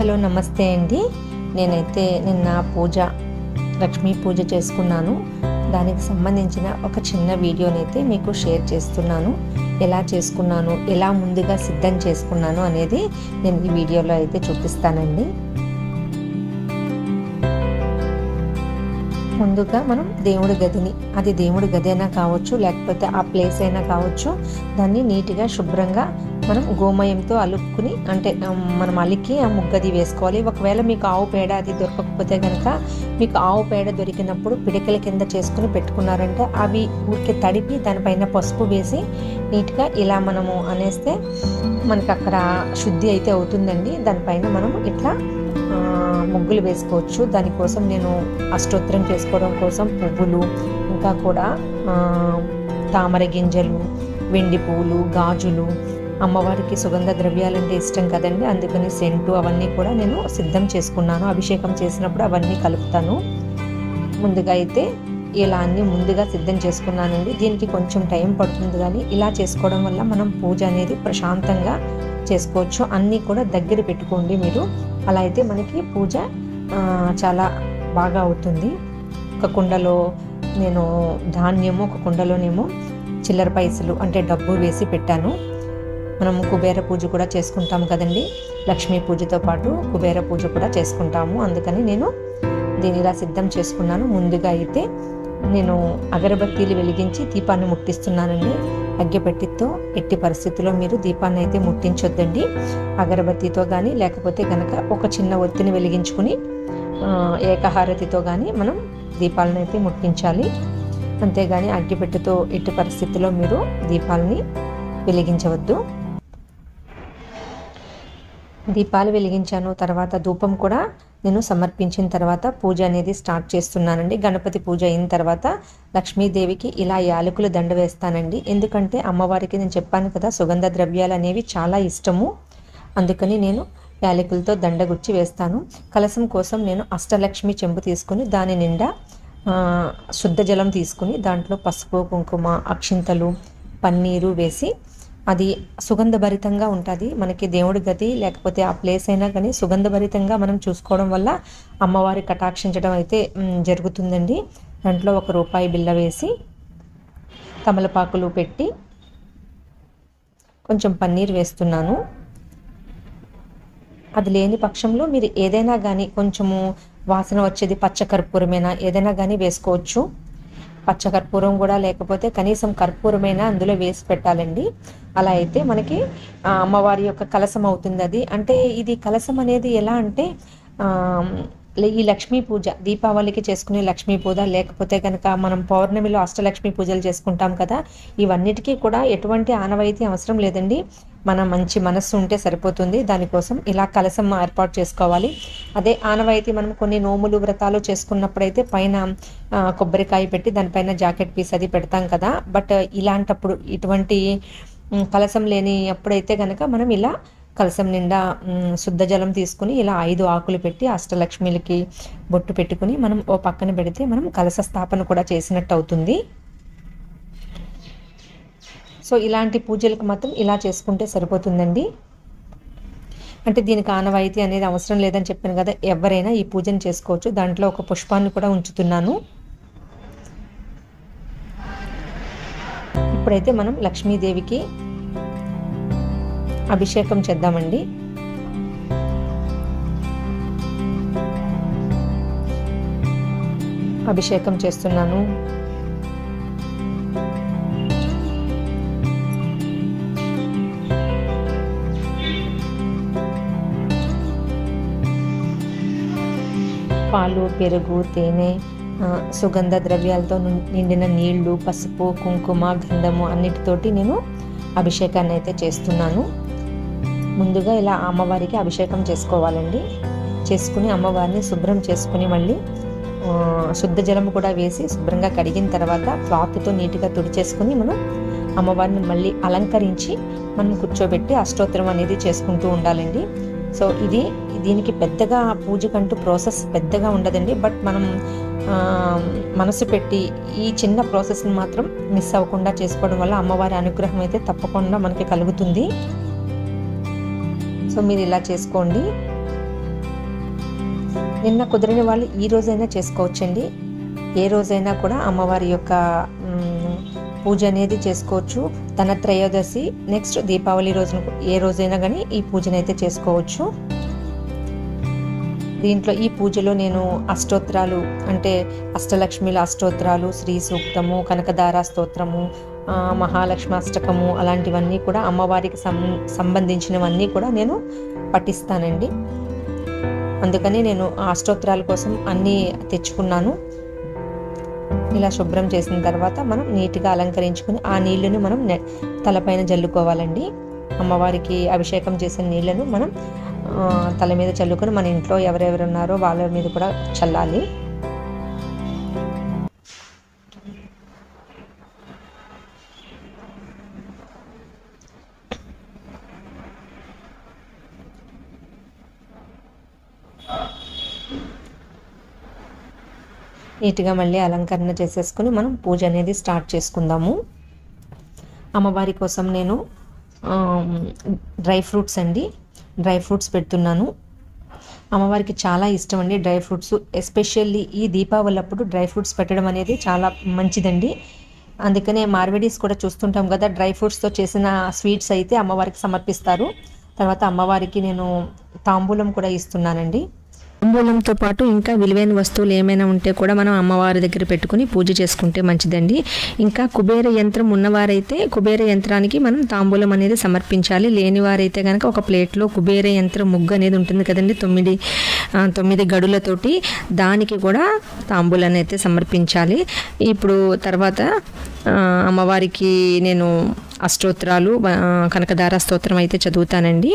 hello నమస్తే అండి నేనైతే నిన్న పూజ లక్ష్మీ పూజ చేసుకున్నాను దానికి సంబంధించిన ఒక చిన్న వీడియోనైతే మీకు షేర్ చేస్తున్నాను ఎలా చేసుకున్నాను ఎలా ముందుగా సిద్ధం చేసుకున్నాను అనేది నేను ఈ వీడియోలో అయితే చూపిస్తానండి ముందుగా మనం దేవుడి గదిని అది దేవుడి గది అయినా కావచ్చు లేకపోతే ఆ ప్లేస్ అయినా కావచ్చు దాన్ని నీట్గా శుభ్రంగా మనం గోమయంతో అలుక్కుని అంటే మనం అలికి ఆ ముగ్గది వేసుకోవాలి ఒకవేళ మీకు ఆవు పేడ అది దొరకకపోతే కనుక మీకు ఆవు పేడ దొరికినప్పుడు పిడికల కింద చేసుకుని పెట్టుకున్నారంటే అవి ఊరికే తడిపి దానిపైన పసుపు వేసి నీట్గా ఇలా మనము అనేస్తే మనకి అక్కడ శుద్ధి అయితే అవుతుందండి దానిపైన మనం ఇట్లా ముగ్గులు వేసుకోవచ్చు దానికోసం నేను అష్టోత్తరం చేసుకోవడం కోసం పువ్వులు ఇంకా కూడా తామర గింజలు వెండి పువ్వులు గాజులు అమ్మవారికి సుగంధ ద్రవ్యాలంటే ఇష్టం కదండి అందుకని సెంటు అవన్నీ కూడా నేను సిద్ధం చేసుకున్నాను అభిషేకం చేసినప్పుడు అవన్నీ కలుపుతాను ముందుగా అయితే ఇలా అన్నీ ముందుగా సిద్ధం చేసుకున్నానండి దీనికి కొంచెం టైం పడుతుంది కానీ ఇలా చేసుకోవడం వల్ల మనం పూజ అనేది ప్రశాంతంగా చేసుకోవచ్చు అన్నీ కూడా దగ్గర పెట్టుకోండి మీరు అలా అయితే మనకి పూజ చాలా బాగా అవుతుంది ఒక కుండలో నేను ధాన్యము ఒక కుండలోనేమో చిల్లర పైసలు అంటే డబ్బు వేసి పెట్టాను మనం కుబేర పూజ కూడా చేసుకుంటాం కదండి లక్ష్మీ పూజతో పాటు కుబేర పూజ కూడా చేసుకుంటాము అందుకని నేను దీని ఇలా సిద్ధం చేసుకున్నాను ముందుగా అయితే నేను అగరబత్తీలు వెలిగించి దీపాన్ని ముట్టిస్తున్నానండి అగ్గెపెట్టితో ఎట్టి పరిస్థితుల్లో మీరు దీపాన్ని అయితే ముట్టించొద్దండి అగరబత్తితో కానీ లేకపోతే కనుక ఒక చిన్న ఒత్తిని వెలిగించుకుని ఏకహారతితో కానీ మనం దీపాలను అయితే ముట్టించాలి అంతేగాని అగ్గిపెట్టుతో ఎట్టి పరిస్థితుల్లో మీరు దీపాలని వెలిగించవద్దు దీపాలు వెలిగించాను తర్వాత ధూపం కూడా నేను సమర్పించిన తర్వాత పూజ అనేది స్టార్ట్ చేస్తున్నానండి గణపతి పూజ అయిన తర్వాత లక్ష్మీదేవికి ఇలా యాలకులు దండ వేస్తానండి ఎందుకంటే అమ్మవారికి నేను చెప్పాను కదా సుగంధ ద్రవ్యాలు అనేవి చాలా ఇష్టము అందుకని నేను యాలకులతో దండ గుచ్చి వేస్తాను కలసం కోసం నేను అష్టలక్ష్మి చెంబు తీసుకుని దాని నిండా శుద్ధ జలం తీసుకుని దాంట్లో పసుపు కుంకుమ అక్షింతలు పన్నీరు వేసి అది సుగంధభరితంగా ఉంటుంది మనకి దేవుడి గది లేకపోతే ఆ ప్లేస్ అయినా కానీ సుగంధభరితంగా మనం చూసుకోవడం వల్ల అమ్మవారి కటాక్షించడం అయితే జరుగుతుందండి దాంట్లో ఒక రూపాయి బిల్ల వేసి తమలపాకులు పెట్టి కొంచెం పన్నీర్ వేస్తున్నాను అది లేని పక్షంలో మీరు ఏదైనా కానీ కొంచెము వాసన వచ్చేది పచ్చకర్పూరమైనా ఏదైనా కానీ వేసుకోవచ్చు పచ్చకర్పూరం కూడా లేకపోతే కనీసం కర్పూరమైనా అందులో వేసి పెట్టాలండి అలా అయితే మనకి అమ్మవారి యొక్క కలసం అవుతుంది అది అంటే ఇది కలసం అనేది ఎలా అంటే ఈ లక్ష్మీ పూజ దీపావళికి చేసుకునే లక్ష్మీ పూజ లేకపోతే కనుక మనం పౌర్ణమిలో అష్టలక్ష్మి పూజలు చేసుకుంటాం కదా ఇవన్నిటికీ కూడా ఎటువంటి ఆనవాయితీ అవసరం లేదండి మన మంచి మనస్సు ఉంటే సరిపోతుంది దానికోసం ఇలా కలసం ఏర్పాటు చేసుకోవాలి అదే ఆనవాయితీ మనం కొన్ని నోములు వ్రతాలు చేసుకున్నప్పుడైతే పైన కొబ్బరికాయ పెట్టి దానిపైన జాకెట్ పీస్ అది పెడతాం కదా బట్ ఇలాంటప్పుడు ఇటువంటి కలసం లేని అప్పుడైతే కనుక మనం ఇలా కలసం నిండా శుద్ధ జలం తీసుకుని ఇలా ఐదు ఆకులు పెట్టి అష్టలక్ష్మిలకి బొట్టు పెట్టుకుని మనం ఓ పక్కన పెడితే మనం కలస స్థాపన కూడా చేసినట్టు అవుతుంది సో ఇలాంటి పూజలకు మాత్రం ఇలా చేసుకుంటే సరిపోతుందండి అంటే దీనికి ఆనవాయితీ అనేది అవసరం లేదని చెప్పాను కదా ఎవరైనా ఈ పూజను చేసుకోవచ్చు దాంట్లో ఒక పుష్పాన్ని కూడా ఉంచుతున్నాను ఇప్పుడైతే మనం లక్ష్మీదేవికి అభిషేకం చేద్దామండి అభిషేకం చేస్తున్నాను పాలు పెరుగు తేనె సుగంధ ద్రవ్యాలతో నిండిన నీళ్లు పసుపు కుంకుమ గంధము అన్నిటితోటి నేను అభిషేకాన్ని అయితే చేస్తున్నాను ముందుగా ఇలా అమ్మవారికి అభిషేకం చేసుకోవాలండి చేసుకుని అమ్మవారిని శుభ్రం చేసుకుని మళ్ళీ శుద్ధ జలం కూడా వేసి శుభ్రంగా కడిగిన తర్వాత క్లాత్తో నీట్గా తుడిచేసుకుని మనం అమ్మవారిని మళ్ళీ అలంకరించి మనం కూర్చోబెట్టి అష్టోత్తరం అనేది చేసుకుంటూ ఉండాలండి సో ఇది దీనికి పెద్దగా పూజకంటూ ప్రాసెస్ పెద్దగా ఉండదండి బట్ మనం మనసు పెట్టి ఈ చిన్న ప్రాసెస్ని మాత్రం మిస్ అవ్వకుండా చేసుకోవడం వల్ల అమ్మవారి అనుగ్రహం అయితే తప్పకుండా మనకి కలుగుతుంది సో మీరు ఇలా చేసుకోండి నిన్న కుదిరిన వాళ్ళు ఈ రోజైనా చేసుకోవచ్చండి ఏ రోజైనా కూడా అమ్మవారి యొక్క మ్, పూజ అనేది చేసుకోవచ్చు తన త్రయోదశి నెక్స్ట్ దీపావళి రోజున ఏ రోజైనా కానీ ఈ పూజనైతే చేసుకోవచ్చు దీంట్లో ఈ పూజలో నేను అష్టోత్తరాలు అంటే అష్టలక్ష్మిల అష్టోత్తరాలు శ్రీ సూక్తము కనకదార స్తోత్రము ఆ, మహాలక్ష్మి అష్టకము అలాంటివన్నీ కూడా అమ్మవారికి సం సంబంధించినవన్నీ కూడా నేను పఠిస్తానండి అందుకని నేను ఆ అష్టోత్తరాల కోసం అన్నీ తెచ్చుకున్నాను ఇలా శుభ్రం చేసిన తర్వాత మనం నీట్గా అలంకరించుకుని ఆ నీళ్ళను మనం నె- తలపైన జల్లుకోవాలండి అమ్మవారికి అభిషేకం చేసిన నీళ్ళను మనం ఆ, తల మీద చల్లుకొని మన ఇంట్లో ఎవరెవరు ఉన్నారో వాళ్ళ మీద కూడా చల్లాలి నీట్గా మళ్ళీ అలంకరణ చేసేసుకుని మనం పూజ అనేది స్టార్ట్ చేసుకుందాము అమ్మవారి కోసం నేను ఆమ్, డ్రై ఫ్రూట్స్ అండి డ్రై ఫ్రూట్స్ పెడుతున్నాను అమ్మవారికి చాలా ఇష్టం అండి డ్రై ఫ్రూట్స్ ఎస్పెషల్లీ ఈ దీపావళి అప్పుడు డ్రై ఫ్రూట్స్ పెట్టడం అనేది చాలా మంచిదండి అందుకనే మార్వెడీస్ కూడా చూస్తుంటాం కదా డ్రై ఫ్రూట్స్తో చేసిన స్వీట్స్ అయితే అమ్మవారికి సమర్పిస్తారు తర్వాత అమ్మవారికి నేను తాంబూలం కూడా ఇస్తున్నానండి తాంబూలంతో పాటు ఇంకా విలువైన వస్తువులు ఏమైనా ఉంటే కూడా మనం అమ్మవారి దగ్గర పెట్టుకుని పూజ చేసుకుంటే మంచిదండి ఇంకా కుబేర యంత్రం ఉన్నవారైతే కుబేర యంత్రానికి మనం తాంబూలం అనేది సమర్పించాలి లేనివారైతే కనుక ఒక ప్లేట్లో కుబేర యంత్రం ముగ్గు అనేది ఉంటుంది కదండి తొమ్మిది ఆ, తొమ్మిది గడులతోటి దానికి కూడా తాంబూలాన్ని అయితే సమర్పించాలి ఇప్పుడు తర్వాత ఆ, అమ్మవారికి నేను అష్టోత్తరాలు ఆ, కనకదార స్తోత్రం అయితే చదువుతానండి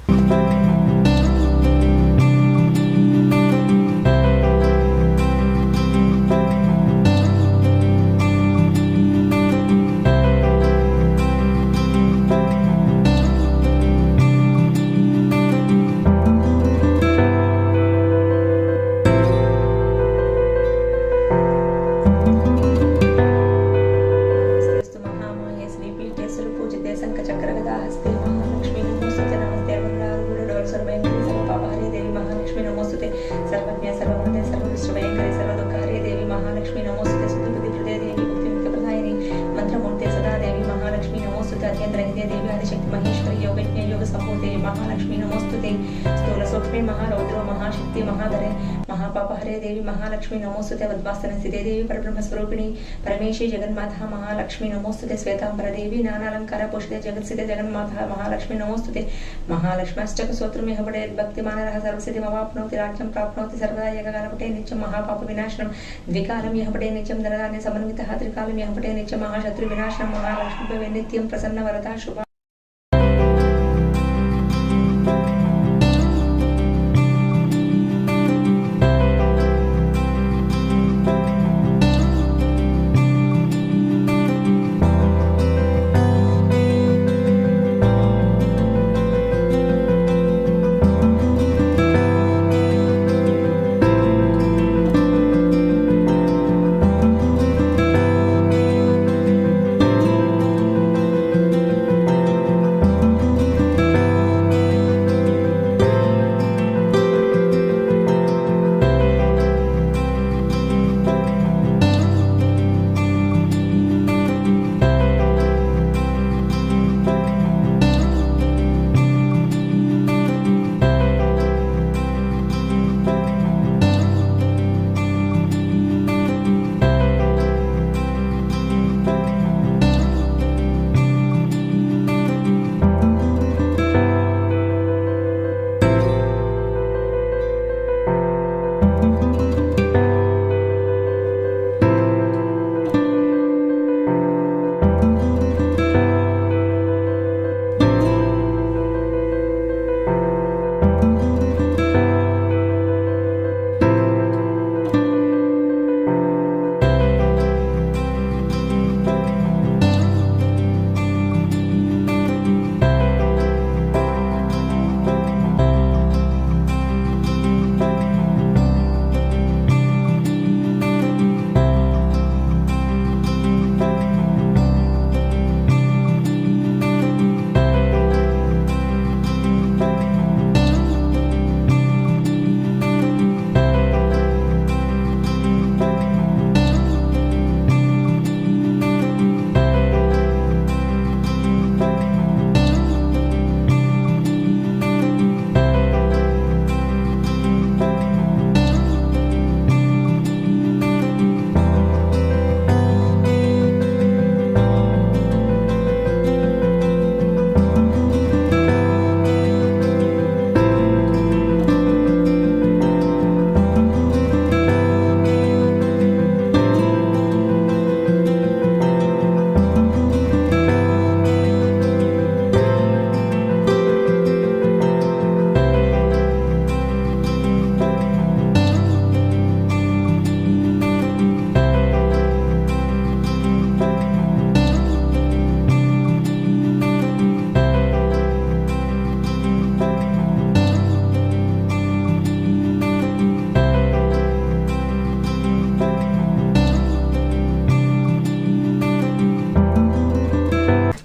स्तु महामाये श्रीपीठे सुरपूजिते शङ्खचक्रगदाहस्ते महालक्ष्मी नमोस्तुते नमस्ते वरदारूढोर सर्वैङ्करी सर्वपापहरे देवी महालक्ष्मी नमोस्तुते सर्वज्ञ सर्वमते सर्वविश्वभयङ्करी सर्वदुःखहरे देवी महालक्ष्मी नमोस्तुते सुखप्रदे देवी मुक्तिमुक्तप्रदायिनी मन्त्रमूर्ते सदा देवी महालक्ष्मी नमोस्तुते अत्यन्तरहिते देवी आदिशक्ति महेश्वरी योगज्ञ योगसम्भूते महालक्ष्मी नमोस्तुते स्थूलसूक्ष्मे महारौद्रो महाशक्ति महाधरे महापापहरे देवी महालक्ष्मी नमोस्तुते वद्वास्तनस्थिते देवी परब्रह्मस्वरूपिणी परमेशी जगन्माता महालक्ष्मी नमोस्तुते श्वेतांबर देवी नानालंकार पोषिते जगत्सिते जगन्माता महालक्ष्मी नमोस्तुते महालक्ष्मी अष्टक स्तोत्रम यह पठेत् भक्तिमानरः सर्वसिद्धि मवाप्नोति राज्यं प्राप्नोति सर्वदा एककालपटे नित्यं महापाप विनाशनं द्विकालं यः पटे नित्यं धनधान्य समन्वितः त्रिकालं यः पटे नित्यं महाशत्रु विनाशनं महालक्ष्मी भवे नित्यं प्रसन्न वरदा शुभा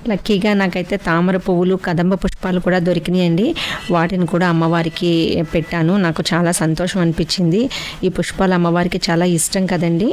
లక్కీగా నాకైతే తామర పువ్వులు కదంబ పుష్పాలు కూడా దొరికినాయండి వాటిని కూడా అమ్మవారికి పెట్టాను నాకు చాలా సంతోషం అనిపించింది ఈ పుష్పాలు అమ్మవారికి చాలా ఇష్టం కదండి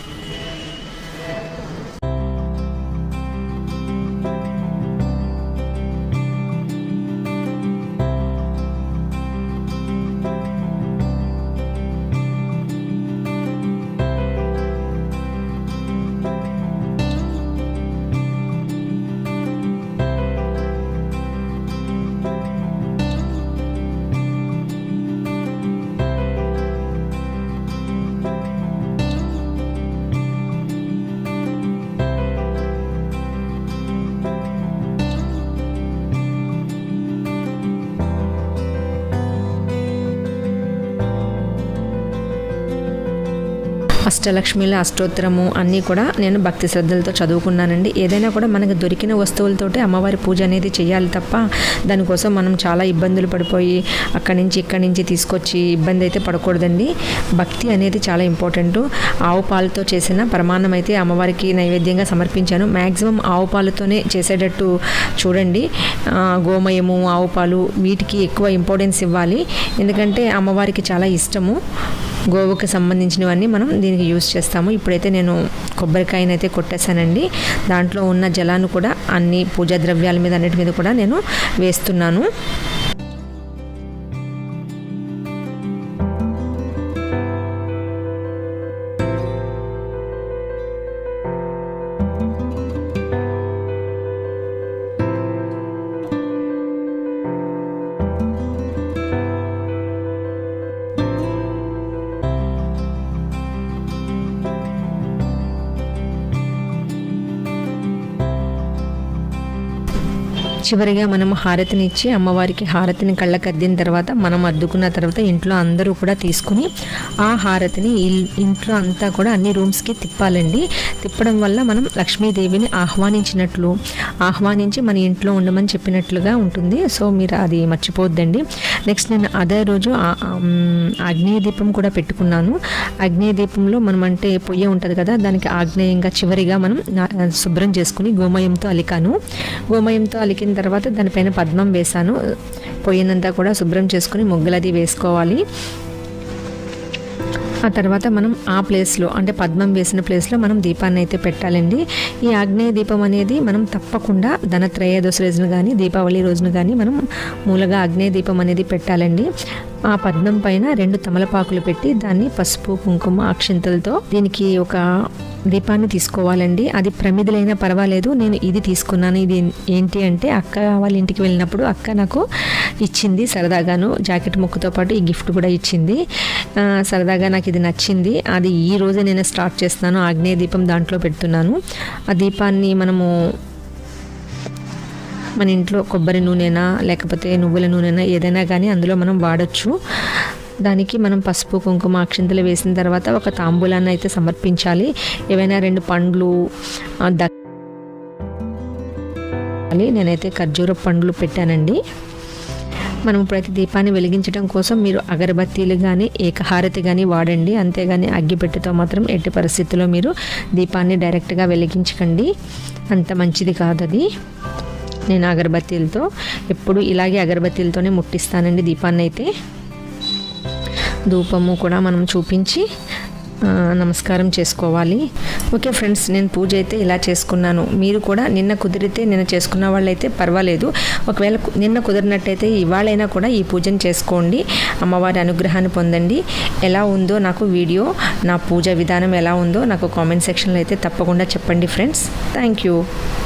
అష్టలక్ష్మిల అష్టోత్తరము అన్నీ కూడా నేను భక్తి శ్రద్ధలతో చదువుకున్నానండి ఏదైనా కూడా మనకు దొరికిన వస్తువులతోటి అమ్మవారి పూజ అనేది చేయాలి తప్ప దానికోసం మనం చాలా ఇబ్బందులు పడిపోయి అక్కడి నుంచి ఇక్కడి నుంచి తీసుకొచ్చి ఇబ్బంది అయితే పడకూడదండి భక్తి అనేది చాలా ఇంపార్టెంట్ ఆవు పాలతో చేసిన ప్రమాణం అయితే అమ్మవారికి నైవేద్యంగా సమర్పించాను మ్యాక్సిమం ఆవు పాలతోనే చేసేటట్టు చూడండి ఆ, గోమయము ఆవు పాలు వీటికి ఎక్కువ ఇంపార్టెన్స్ ఇవ్వాలి ఎందుకంటే అమ్మవారికి చాలా ఇష్టము గోవుకి సంబంధించినవన్నీ మనం దీనికి యూస్ చేస్తాము ఇప్పుడైతే నేను కొబ్బరికాయనైతే అయితే కొట్టేశానండి దాంట్లో ఉన్న జలాన్ని కూడా అన్ని పూజా ద్రవ్యాల మీద అన్నిటి మీద కూడా నేను వేస్తున్నాను చివరిగా మనం హారతిని ఇచ్చి అమ్మవారికి హారతిని కళ్ళకి అద్దిన తర్వాత మనం అద్దుకున్న తర్వాత ఇంట్లో అందరూ కూడా తీసుకుని ఆ హారతిని ఇల్- ఇంట్లో అంతా కూడా అన్ని రూమ్స్కి తిప్పాలండి తిప్పడం వల్ల మనం లక్ష్మీదేవిని ఆహ్వానించినట్లు ఆహ్వానించి మన ఇంట్లో ఉండమని చెప్పినట్లుగా ఉంటుంది సో మీరు అది మర్చిపోవద్దండి నెక్స్ట్ నేను అదే రోజు ఆ- ఆ, మ్, ఆగ్నేయ దీపం కూడా పెట్టుకున్నాను ఆగ్నేయ దీపంలో మనం అంటే పొయ్యి ఉంటుంది కదా దానికి ఆగ్నేయంగా చివరిగా మనం నా- శుభ్రం చేసుకుని గోమయంతో అలికాను గోమయంతో అలికిన తర్వాత దానిపైన పద్మం వేశాను పొయ్యినంతా కూడా శుభ్రం చేసుకుని ముగ్గులది వేసుకోవాలి ఆ తర్వాత మనం ఆ ప్లేస్లో అంటే పద్మం వేసిన ప్లేస్లో మనం దీపాన్ని అయితే పెట్టాలండి ఈ ఆగ్నేయ దీపం అనేది మనం తప్పకుండా ధనత్రయోదశి రోజున కానీ దీపావళి రోజున కానీ మనం మూలగా ఆగ్నేయ దీపం అనేది పెట్టాలండి ఆ పద్మం పైన రెండు తమలపాకులు పెట్టి దాన్ని పసుపు కుంకుమ అక్షింతలతో దీనికి ఒక దీపాన్ని తీసుకోవాలండి అది ప్రమిదలైనా పర్వాలేదు నేను ఇది తీసుకున్నాను ఇది ఏంటి అంటే అక్క వాళ్ళ ఇంటికి వెళ్ళినప్పుడు అక్క నాకు ఇచ్చింది సరదాగాను జాకెట్ ముక్కుతో పాటు ఈ గిఫ్ట్ కూడా ఇచ్చింది ఆ, సరదాగా నాకు ఇది నచ్చింది అది ఈ రోజే నేను స్టార్ట్ చేస్తున్నాను ఆగ్నేయ దీపం దాంట్లో పెడుతున్నాను ఆ దీపాన్ని మనము మన ఇంట్లో కొబ్బరి నూనెనా లేకపోతే నువ్వుల నూనెనా ఏదైనా కానీ అందులో మనం వాడచ్చు దానికి మనం పసుపు కుంకుమ అక్షింతలు వేసిన తర్వాత ఒక తాంబూలాన్ని అయితే సమర్పించాలి ఏవైనా రెండు పండ్లు ఆ, దక్ నేనైతే ఖర్జూర పండ్లు పెట్టానండి మనం ఇప్పుడైతే దీపాన్ని వెలిగించడం కోసం మీరు అగరబత్తీలు కానీ ఏకహారతి కానీ వాడండి అంతేగాని అగ్గిపెట్టెతో మాత్రం ఎట్టి పరిస్థితుల్లో మీరు దీపాన్ని డైరెక్ట్గా వెలిగించకండి అంత మంచిది కాదు అది నేను అగరబత్తీలతో ఎప్పుడు ఇలాగే అగరబత్తీలతోనే ముట్టిస్తానండి దీపాన్ని అయితే ధూపము కూడా మనం చూపించి ఆ, నమస్కారం చేసుకోవాలి ఓకే ఫ్రెండ్స్ నేను పూజ అయితే ఇలా చేసుకున్నాను మీరు కూడా నిన్న కుదిరితే నిన్న చేసుకున్న వాళ్ళైతే పర్వాలేదు ఒకవేళ కు- నిన్న కుదిరినట్టయితే ఇవాళైనా కూడా ఈ పూజను చేసుకోండి అమ్మవారి అనుగ్రహాన్ని పొందండి ఎలా ఉందో నాకు వీడియో నా పూజ విధానం ఎలా ఉందో నాకు కామెంట్ సెక్షన్లో అయితే తప్పకుండా చెప్పండి ఫ్రెండ్స్ థ్యాంక్ యూ